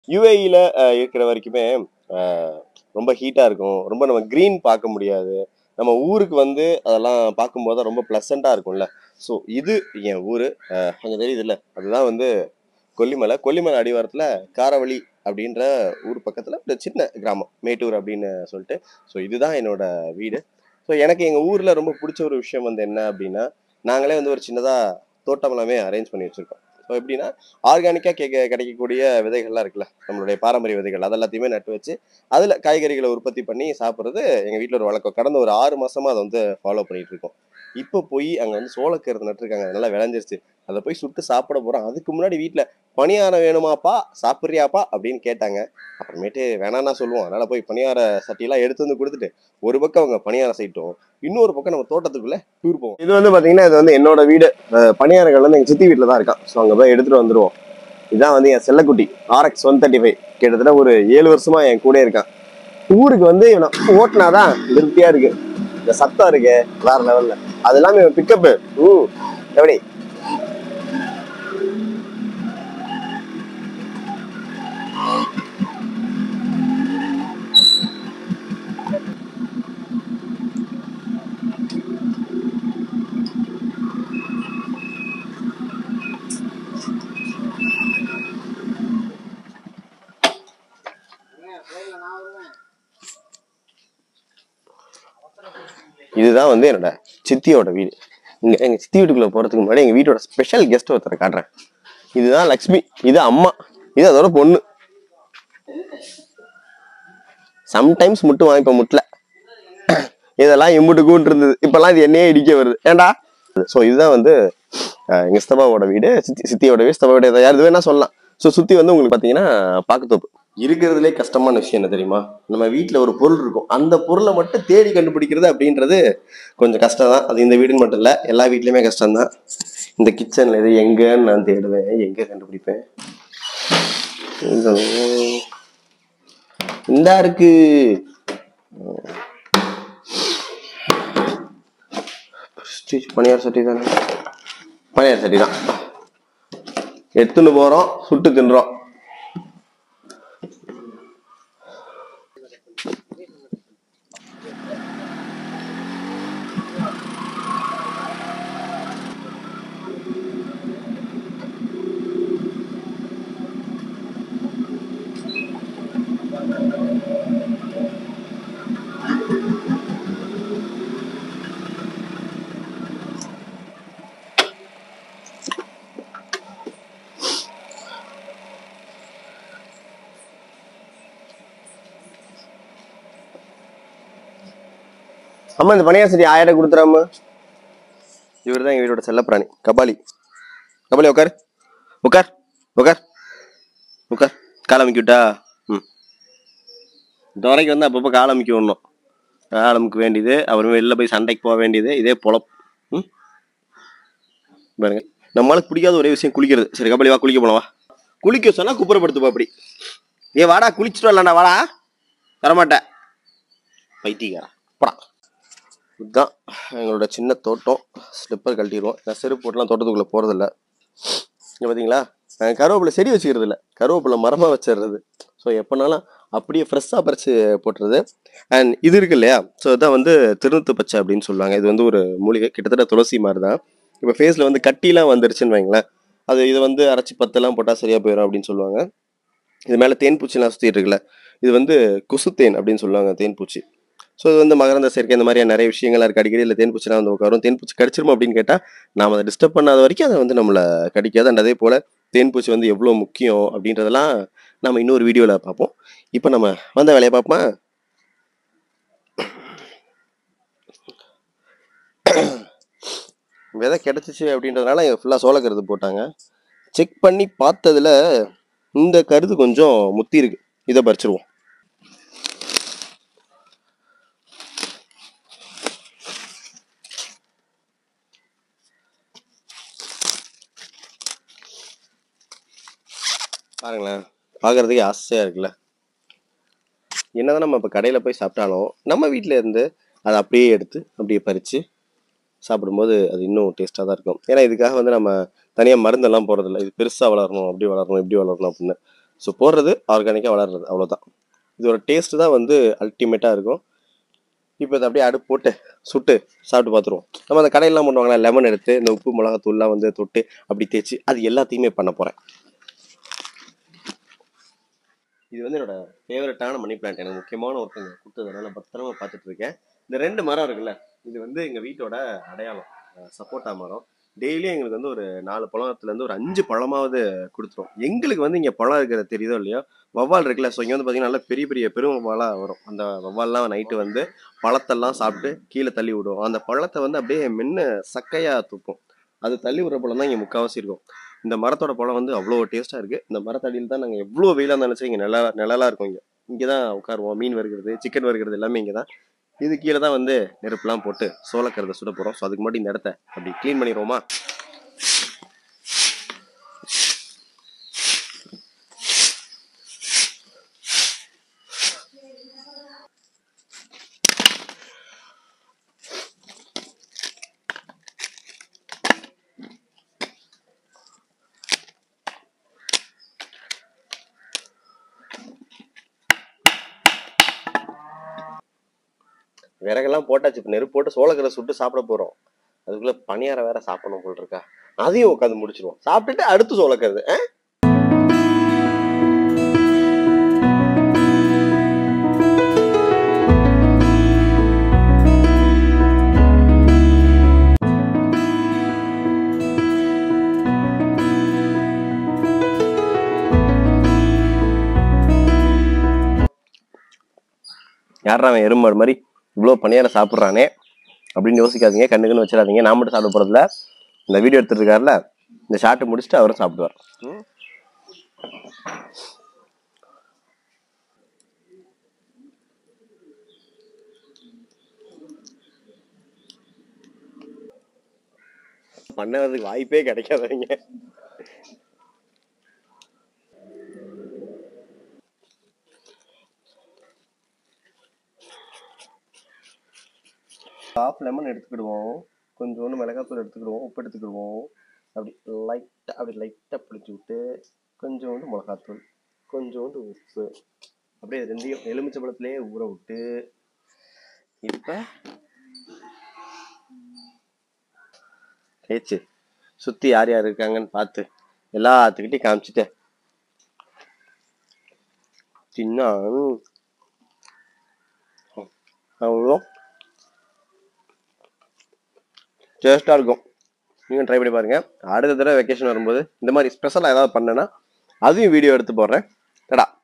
யூஏஇல இருக்கிற வரைக்குமே அஹ், ரொம்ப ஹீட்டா இருக்கும் ரொம்ப நம்ம க்ரீன் பார்க்க முடியாது நம்ம ஊருக்கு வந்து அதெல்லாம் பார்க்கும்போது ரொம்ப ப்ளசண்டா இருக்கும்ல ஸோ இது என் ஊர் அங்கே தெரியுது இல்லை அதுதான் வந்து கொல்லிமலை கொல்லிமலை அடிவாரத்தில் காரவழி அப்படின்ற ஊர் பக்கத்தில் ஒரு சின்ன கிராமம் மேட்டூர் அப்படின்னு சொல்லிட்டு ஸோ இதுதான் என்னோட வீடு ஸோ எனக்கு எங்கள் ஊரில் ரொம்ப பிடிச்ச ஒரு விஷயம் வந்து என்ன அப்படின்னா நாங்களே வந்து ஒரு சின்னதாக தோட்டம் எல்லாமே அரேஞ்ச் பண்ணி வச்சுருக்கோம் ஸோ எப்படின்னா ஆர்கானிக்காக கேட்க கிடைக்கக்கூடிய விதைகள்லாம் இருக்குல்ல நம்மளுடைய பாரம்பரிய விதைகள் அது எல்லாத்தையுமே நட்டு வச்சு அதில் காய்கறிகளை உற்பத்தி பண்ணி சாப்பிட்றது எங்கள் வீட்டில் ஒரு வழக்கம் கடந்த ஒரு ஆறு மாசமா அதை வந்து ஃபாலோ பண்ணிட்டு இருக்கோம் இப்போ போய் அங்கே வந்து சோளக்கருது நட்டுருக்காங்க அது நல்லா விளைஞ்சிருச்சு அதை போய் சுட்டு சாப்பிட போகிறோம் அதுக்கு முன்னாடி வீட்டில் பணியாரம் வேணுமாப்பா சாப்பிட்றியாப்பா அப்படின்னு கேட்டாங்க அப்புறமேட்டு வேணான்னா சொல்லுவோம் அதனால் போய் பணியார சட்டியெல்லாம் எடுத்து வந்து கொடுத்துட்டு ஒரு பக்கம் அவங்க பணியாரம் செய்யட்டும் இன்னொரு பக்கம் நம்ம தோட்டத்துக்குள்ளே டூர் போவோம் இது வந்து பார்த்தீங்கன்னா இது வந்து என்னோட வீடு அஹ் பணியாரங்கள் வந்து எங்கள் சித்தி வீட்டில் தான் இருக்கான் ஸோ அங்கே போய் எடுத்துகிட்டு வந்துடுவோம் இதான் வந்து என் செல்லக்குட்டி ஆர்எக்ஸ் ஒன் தேர்ட்டி ஃபைவ் கிட்டத்தட்ட ஒரு ஏழு வருஷமா என் கூட இருக்கான் ஊருக்கு வந்து இவனை ஓட்டினாதான் திருப்தியா இருக்கு இந்த சத்தம் இருக்கு வேற லெவல்ல அது எல்லாமே பிக்கப்பு ம் எப்படி இதுதான் வந்து என்னோட சித்தியோட வீடு இங்க எங்க சித்தி வீட்டுக்குள்ள போறதுக்கு முன்னாடி எங்க வீட்டோட ஸ்பெஷல் கெஸ்ட் ஒருத்தரை காட்டுறேன் இதுதான் லக்ஷ்மி இது அம்மா இது அதோட பொண்ணு சம்டைம்ஸ் முட்டு வாங்கிப்ப முட்டல இதெல்லாம் இம்முட்டு கூட்டு இருந்தது இப்பெல்லாம் இது என்னையே இடிக்க வருது ஏன்டா ஸோ இதுதான் வந்து அஹ், எங்க சித்தப்பாவோட வீடு சித்தி சித்தியோட வீடு சித்தப்பாவோட வீடு யார் இது வேணா சொல்லலாம் ஸோ சுத்தி வந்து உங்களுக்கு பாத்தீங்கன்னா பாக்கத்தோப்பு இருக்கிறதுலே கஷ்டமான விஷயம் என்ன தெரியுமா நம்ம வீட்ல ஒரு பொருள் இருக்கும் அந்த பொருளை மட்டும் தேடி கண்டுபிடிக்கிறது அப்படின்றது கொஞ்சம் கஷ்டம் தான் அது இந்த வீடுன்னு மட்டும் இல்ல எல்லா வீட்லயுமே கஷ்டம் தான் இந்த கிச்சன்ல இது எங்கன்னு நான் தேடுவேன் எங்க கண்டுபிடிப்பேன் இந்த இந்தா இருக்கு Prestige பனியார் சட்டி தானே பனியார் சட்டி தான் எடுத்துன்னு போறோம் சுட்டு தின்றோம் அம்மா இந்த பனியார் சட்டி ஆயிரம் கொடுத்துறாம இவர் தான் எங்க வீட்டோட செல்லப்பிராணி கபாலி கபாலி உட்கார் உட்கார் உட்கார் உட்கார் கால் அமைக்கி விட்டா ம் இந்த வரைக்கும் வந்து அப்பப்போ கால் அமைக்க விடணும் கால் அமுக்க வேண்டியது அப்புறம் வெளில போய் சண்டைக்கு போக வேண்டியது இதே பொழப் ம் பாருங்க நம்மளுக்கு பிடிக்காத ஒரே விஷயம் குளிக்கிறது சரி கபாலி வா குளிக்க போலாம் வா குளிக்க சொன்னா குப்புறப்படுத்துப்பா அப்படி ஏ வாடா குளிச்சுட்டு வரலாம்டா வாடா வரமாட்டேன் பைத்தியக்காரா போடா இதுதான் எங்களோட சின்ன தோட்டம் ஸ்லிப்பர் கழட்டிடுவோம் நான் செருப்பு போட்டுலாம் தோட்டத்துக்குள்ளே போகிறதில்ல இங்கே பார்த்தீங்களா நாங்கள் கருவேப்பிலை செடி வச்சுக்கிறது இல்லை கருவேப்பிலை மரமாக வச்சிடுறது ஸோ எப்போனாலும் அப்படியே ஃப்ரெஷ்ஷாக பறித்து போட்டுறது அண்ட் இது இருக்கு இல்லையா ஸோ இதான் வந்து திருநூத்து பச்சை அப்படின்னு சொல்லுவாங்க இது வந்து ஒரு மூலிகை கிட்டத்தட்ட துளசி மாதிரி தான் இப்போ ஃபேஸில் வந்து கட்டிலாம் வந்துருச்சுன்னு வைங்களேன் அது இதை வந்து அரைச்சி பத்தெல்லாம் போட்டால் சரியாக போயிடும் அப்படின்னு சொல்லுவாங்க இது மேலே தேன் பூச்சிலாம் சுற்றிட்டு இருக்குல்ல இது வந்து கொசுத்தேன் அப்படின்னு சொல்லுவாங்க தேன் பூச்சி ஸோ இது வந்து மகரந்த சேர்க்கை இந்த மாதிரியான நிறைய விஷயங்கள்லாம் இருக்குது அடிக்கடி இல்லை தேன் பூச்சிலாம் வந்து உட்காரும் தேன் பூச்சி கடிச்சிருமா அப்படின்னு கேட்டால் நாம் அதை டிஸ்டர்ப் பண்ணாத வரைக்கும் அதை வந்து நம்மளை கடிக்காது அண்ட் அதே போல் தேன் பூச்சி வந்து எவ்வளோ முக்கியம் அப்படின்றதெல்லாம் நம்ம இன்னொரு வீடியோவில் பார்ப்போம் இப்போ நம்ம வந்த வேலையை பார்ப்போமா விதை கிடச்சிச்சு அப்படின்றதுனால இங்கே ஃபுல்லாக சோளக்கருது போட்டாங்க செக் பண்ணி பார்த்ததுல இந்த கருது கொஞ்சம் முத்தி இருக்கு இதை பறிச்சிருவோம் பாருங்களேன் பார்க்கறதுக்கே ஆசையாக இருக்குல்ல என்னதான் நம்ம இப்போ கடையில் போய் சாப்பிட்டாலும் நம்ம வீட்டில் இருந்து அதை அப்படியே எடுத்து அப்படியே பறித்து சாப்பிடும்போது அது இன்னும் டேஸ்ட்டாக தான் இருக்கும் ஏன்னா இதுக்காக வந்து நம்ம தனியாக மருந்தெல்லாம் போடுறதில்ல இது பெருசாக வளரணும் அப்படி வளரணும் இப்படி வளரணும் அப்படின்னு ஸோ போடுறது ஆர்கானிக்காக வளர்றது அவ்வளோதான் இதோட டேஸ்ட் தான் வந்து அல்டிமேட்டாக இருக்கும் இப்போ இதை அப்படியே அடுப்பு போட்டு சுட்டு சாப்பிட்டு பார்த்துருவோம் நம்ம அந்த கடையெல்லாம் பண்ணுவாங்களா லெமன் எடுத்து இந்த உப்பு மிளகாத்தூள்லாம் வந்து தொட்டு அப்படி தேய்ச்சி அது எல்லாத்தையுமே பண்ண போகிறேன் இது வந்து என்னோட ஃபேவரட்டான மணி பிளான்ட் எனக்கு முக்கியமான ஒருத்தங்க கொடுத்ததுனால பத்திரமா பார்த்துட்டு இருக்கேன் இந்த ரெண்டு மரம் இருக்குல்ல இது வந்து எங்கள் வீட்டோட அடையாளம் சப்போட்டா மரம் டெய்லியும் எங்களுக்கு வந்து ஒரு நாலு பழத்துலேருந்து ஒரு அஞ்சு பழமாவது கொடுத்துரும் எங்களுக்கு வந்து இங்கே பழம் இருக்கிறது தெரியுதோ இல்லையோ வவ்வால் இருக்குல்ல ஸோ இங்கே வந்து பார்த்தீங்கன்னா நல்லா பெரிய பெரிய பெரும் வவ்வாலாக வரும் அந்த வவ்வால்லாம் நைட்டு வந்து பழத்தெல்லாம் சாப்பிட்டு கீழே தள்ளி விடும் அந்த பழத்தை வந்து அப்படியே மென்று சக்கையாக துப்பும் அது தள்ளி விடுற பழம் தான் இங்கே முக்கால்வாசி இருக்கும் இந்த மரத்தோட பழம் வந்து அவ்வளோ டேஸ்ட்டாக இருக்குது இந்த மரத்தடியில் தான் நாங்கள் எவ்வளோ வெயிலாக இருந்தாலும் சரி இங்கே நிழலா நிழலாக இருக்கும் இங்கே இங்கே தான் உட்காருவோம் மீன் வருகிறது சிக்கன் வருகிறது எல்லாமே இங்கே தான் இது கீழே தான் வந்து நெருப்புலாம் போட்டு சோளக்கறதை சுட போகிறோம் ஸோ அதுக்கு மட்டும் இந்த இடத்த அப்படி க்ளீன் பண்ணிடுவோமா விறகெல்லாம் போட்டாச்சு இப்போ நெருப்பு போட்டு சோளக்கரை சுட்டு சாப்பிட போகிறோம் அதுக்குள்ளே பணியாரம் வேற சாப்பிடணும் போல் இருக்கா அதையும் உட்காந்து முடிச்சிருவோம் சாப்பிட்டுட்டு அடுத்து சோளக்கருது ஆ யாரா அவன் எருமாடு மாதிரி இவ்வளோ பணியாரம் சாப்பிட்றானே அப்படின்னு யோசிக்காதீங்க கண்ணுக்குன்னு வச்சிடாதீங்க நான் மட்டும் சாப்பிட போகிறதில்ல இந்த வீடியோ எடுத்துட்டு இருக்காருல இந்த ஷார்ட்டை முடிச்சுட்டு அவரும் சாப்பிடுவார் ம். பண்ணறதுக்கு வாய்ப்பே கிடைக்காதவங்க ஹாஃப் லெமன் எடுத்துக்கிடுவோம் கொஞ்சோண்டு மிளகாத்தூள் எடுத்துக்கிடுவோம் உப்பு எடுத்துக்கிடுவோம் அப்படி லைட்டாக அப்படி லைட்டாக பிடிச்சி விட்டு கொஞ்சோண்டு மிளகாத்தூள் கொஞ்சோண்டு உப்பு அப்படியே ரெண்டையும் எலுமிச்சை பழத்துலேயே ஊற விட்டு இப்போ ஏச்சு சுற்றி யார் யார் இருக்காங்கன்னு பார்த்து எல்லாத்துக்கிட்டையும் காமிச்சிட்டு தின்னா அவ்வளோ டேஸ்ட்டாக இருக்கும் நீங்கள் ட்ரை பண்ணி பாருங்கள் அடுத்த தடவை வெக்கேஷன் வரும்போது இந்த மாதிரி ஸ்பெஷலாக ஏதாவது பண்ணேன்னா அதையும் வீடியோ எடுத்து போடுறேன் டடா